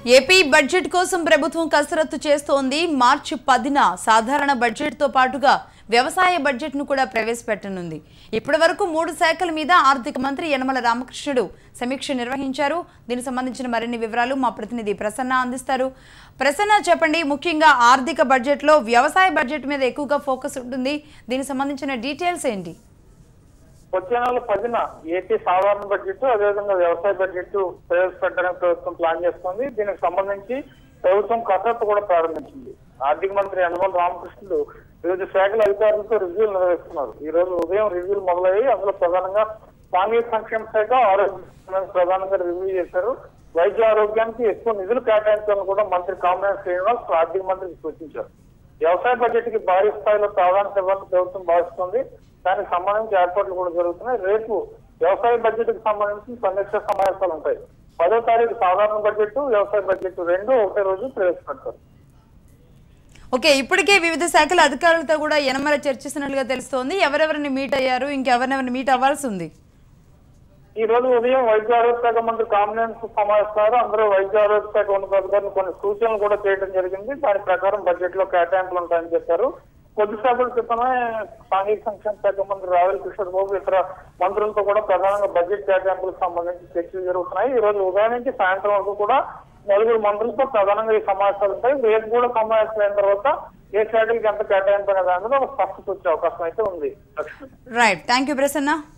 AP budget కోసం ప్రభుత్వం కసరత్తు చేస్తోంది మార్చి పదిన సాధారణ బడ్జెట్తో పాటుగా వ్యవసాయ బడ్జెట్ను కూడా ప్రవేశపెట్టనుంది ఇప్పటి వరకు మూడు శాఖల మీద ఆర్థిక మంత్రి యనమల రామకృష్ణుడు సమీక్ష నిర్వహించారు దీనికి సంబంధించిన మరిన్ని వివరాలు మా ప్రతినిధి ప్రసన్న అందిస్తారు ప్రసన్న చెప్పండి ముఖ్యంగా ఆర్థిక బడ్జెట్లో వ్యవసాయ బడ్జెట్ మీద ఎక్కువగా ఫోకస్ ఉంటుంది దీనికి సంబంధించిన డీటెయిల్స్ ఏంటి వచ్చే నెల పదిన ఏపీ సాధారణ బడ్జెట్ అదేవిధంగా వ్యవసాయ బడ్జెట్ ప్రవేశపెట్టడానికి ప్రభుత్వం ప్లాన్ చేస్తోంది దీనికి సంబంధించి ప్రభుత్వం కసరత్తు కూడా ప్రారంభించింది ఆర్థిక మంత్రి యనమల రామకృష్ణుడు వివిధ శాఖల అధికారులతో రివ్యూలు నిర్వహిస్తున్నారు ఈ రోజు ఉదయం రివ్యూలు మొదలయ్యి అందులో ప్రధానంగా సాంఘిక సంక్షేమ శాఖ ఆరోగ్య శాఖ ప్రధానంగా రివ్యూ చేశారు వైద్య ఆరోగ్యానికి ఎక్కువ నిధులు కేటాయించాలని కూడా మంత్రి కామరాజ్ శ్రీనివాస్ ఆర్థిక మంత్రికి సూచించారు వ్యవసాయ బడ్జెట్ కి భారీ స్థాయిలో ప్రాధాన్యత ఇవ్వాలని ప్రభుత్వం భావిస్తుంది దానికి సంబంధించి ఏర్పాట్లు కూడా జరుగుతున్నాయి రేపు వ్యవసాయ బడ్జెట్ కి సంబంధించి సమీక్ష సమావేశాలు ఉంటాయి పదో తారీఖు సాధారణ బడ్జెట్ వ్యవసాయ బడ్జెట్ రెండు ఒకటే రోజు ప్రవేశపెడతారు ఓకే ఇప్పటికే వివిధ శాఖల అధికారులతో కూడా యనమల చర్చిస్తున్నట్లుగా తెలుస్తోంది ఎవరెవరిని మీట్ అయ్యారు ఇంకెవరెవరిని మీట్ అవ్వాల్సి ఉంది ఈ రోజు ఉదయం వైద్య ఆరోగ్య శాఖ మంత్రి కాంబినెన్స్ సమావేశాలు అందరూ వైద్య ఆరోగ్య శాఖ ఉన్నతాధికారులు కొన్ని సూచనలు కూడా చేయడం జరిగింది దాని ప్రకారం బడ్జెట్ లో కేటాయింపులు ఉంటాయని చెప్పారు కొద్దిసేపటి క్రితమే సాంఘిక సంక్షేమ శాఖ మంత్రి రావెల్ కిషోర్ బాబు ఇతర మంత్రులతో కూడా ప్రధానంగా బడ్జెట్ కేటాయింపులకు సంబంధించి చర్చలు జరుగుతున్నాయి ఈ రోజు ఉదయం నుంచి సాయంత్రం వరకు కూడా నలుగురు మంత్రులతో ప్రధానంగా ఈ సమావేశాలు ఉంటాయి రేపు కూడా సమావేశాలు అయిన తర్వాత ఏ శాఖలకి ఎంత కేటాయింపు అనే దాని మీద ఒక స్పష్టత వచ్చే అవకాశం అయితే ఉంది Lakshmi right thank you Prasanna